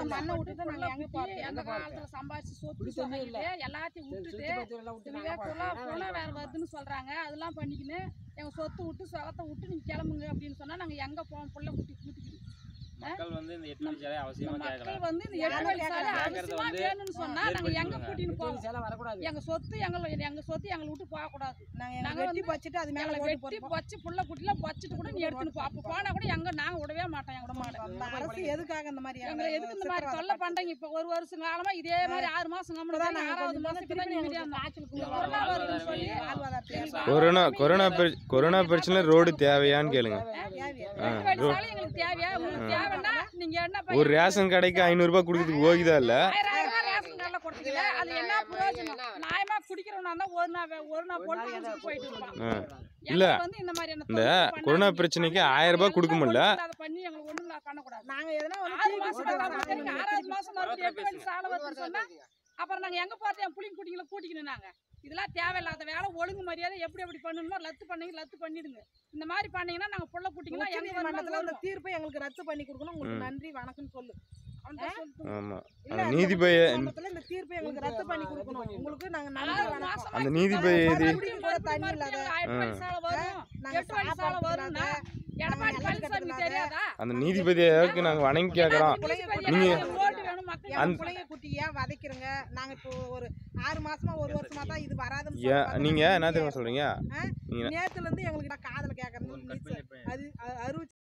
மண்ணை விட்டு தான் நாங்க எங்க போறது எந்த காலத்துல சம்பாதிச்சு சொத்து இப்படி தண்ணி இல்ல. சொல்லிட்டு எல்லாத்தையும் விட்டுட்டு சுத்தி பத்தி எல்லாம் விட்டு இவங்க நாங்க குலம் போறோம். குலம் வேற வருதுன்னு சொல்றாங்க அதெல்லாம் பண்ணிக்கின்னு எங்க சொத்து விட்டு சொகத்தை விட்டு நீங்க கிளம்புங்க அப்படின்னு சொன்னா நாங்க எங்க போவோம் புள்ள குட்டி கூட்டிக்கிட்டு மக்கள் வந்து இந்த எட்டு மணி சாலை இந்த அவசியமா மக்கள் கேட்கலாம் வந்து இந்த எட்டு வழி சாலை கேட்கறது அவசியமா வந்து வேணும்னு சொன்னா நாங்க எங்க ஏற்படுத்திக்கோங்க. கூட்டின்னு எட்டு போவோம் வழி சாலை வரக்கூடாது எங்க சொத்து எங்களை எங்க சொத்து எங்களை விட்டு போக கூடாது நாங்க எங்க நாங்க வெட்டி வந்து வச்சுட்டு அது மேல எங்களை ஓட்டு வெட்டி போடுவோம் வச்சு புள்ள குட்டிலாம் வச்சுட்டு கூட நீ எடுத்துன்னு போ அப்ப போனா கூட எங்க நாங்க விடவே மாட்டோம் எங்க மாட்டோம் அந்த அரசு எதுக்காக இந்த மாதிரி எங்களை எதுக்கு இந்த மாதிரி தொல்லை பண்றீங்க இப்ப ஒரு வருஷம் காலமா இதே மாதிரி ஆறு மாசம் கம்மி இப்பதான் நாங்க ஆறாவது கொஞ்சம் மாசம் இப்பதான் நிம்மதியா இருந்தோம். இந்த வாழ்வாதார கொரோனா வருதுன்னு சொல்லி வாழ்வாதார வாழ்வாதாரத்தை கொரோனா கொரோனா பிர- கொரோனா பிரச்சனை ரோடு தேவையான்னு கேளுங்க தேவையா ரெண்டு வழி சாலை எங்களுக்கு தேவையா உங்களுக்கு தேவைன்னா நீங்க என்ன ஒரு ரேஷன் கடைக்கு ஐநூறுரூபா கொடுக்கறதுக்கு ஓகிதா இல்ல ஆயிரம் ஆயிரம் ரூபாய் ரேஷன் கார்டுல கொடுத்தீங்க அது என்ன பிரயோஜனம் நியாயமா குடிக்கிறவனா இருந்தா ஒரு நாள் வே- ஒரு நாள் பொழுது கழிச்சுட்டு போயிட்டு இருப்பான் ஆ. இல்ல இல்ல. வந்து இந்த மாதிரி என்ன இந்த தொந்தரவு பண்ணாதீங்க. கொரோனா பிரச்சனைக்கு ஆயிரம் ரூபாய் கொடுக்க முடியல. அதை பண்ணி எங்களுக்கு ஒண்ணும் இல்ல- பண்ணக்கூடாது நாங்க எதனா ஆறு வந்து மாசம் தீர்வு தான் கொடுத்தா நமக்கு ஆறாவது மாசம் மறுபடியும் எட்டு வழி சாலை வருதுன்னு சொன்னா அப்புறம் நாங்க எங்க போறது என் புள்ளிங்க குட்டிங்களை கூட்டிக்கணும் நாங்க இதெல்லாம் தேவையில்லாத வேலை ஒழுங்கு மரியாதை எப்படி எப்படி பண்ணணுமோ லத்து பண்ணீங்க லத்து பண்ணிடுங்க இந்த மாதிரி பண்ணீங்கன்னா நாங்க புள்ள குட்டிங்களா எங்க உச்சநீதிமன்றத்துல வரணும் அந்த தீர்ப்பை எங்களுக்கு ரத்து பண்ணி கொடுக்கணும் உங்களுக்கு ம். நன்றி வணக்கம் சொல்லு ஆமா இல்ல அந்த அந்த நீதிபதி உச்சநீதிமன்றத்துல இந்த தீர்ப்பை எங்களுக்கு ரத்து பண்ணி கொடுக்கணும் உங்களுக்கு நாங்க நன்றி ஆறு வணக்கம் மாசமா அந்த நீதிபதி எது மறுபடியும் கூட தண்ணி இல்லாத எட்டு வழி சாலை வரும் நாங்க எட்டு வழி சாலை சாப்பாடு வரும்னா எடப்பாடி நாங்க பழனிசாமி நிலத்துக்கு தெரியாதா அந்த நீதிபதியாருக்கு நாங்க வணங்கி கேக்குறோம் நீங்க- ஓட்டு வேணும் மக்கள் என் அந்த- பிள்ளைங்க குட்டியா வதைக்கிறங்க நாங்க இப்போ ஒரு ஆறு மாசமா ஒரு வருஷமா தான் இது வராதுன்னு ஏன் சொல்றாங்க. நீங்க என்ன தெரியுமா சொல்றீங்க ஆ? நீங்க நேத்துல இருந்து எங்களுக்கு காதல கேக்குறது கட் பண்ணி அது அறுவை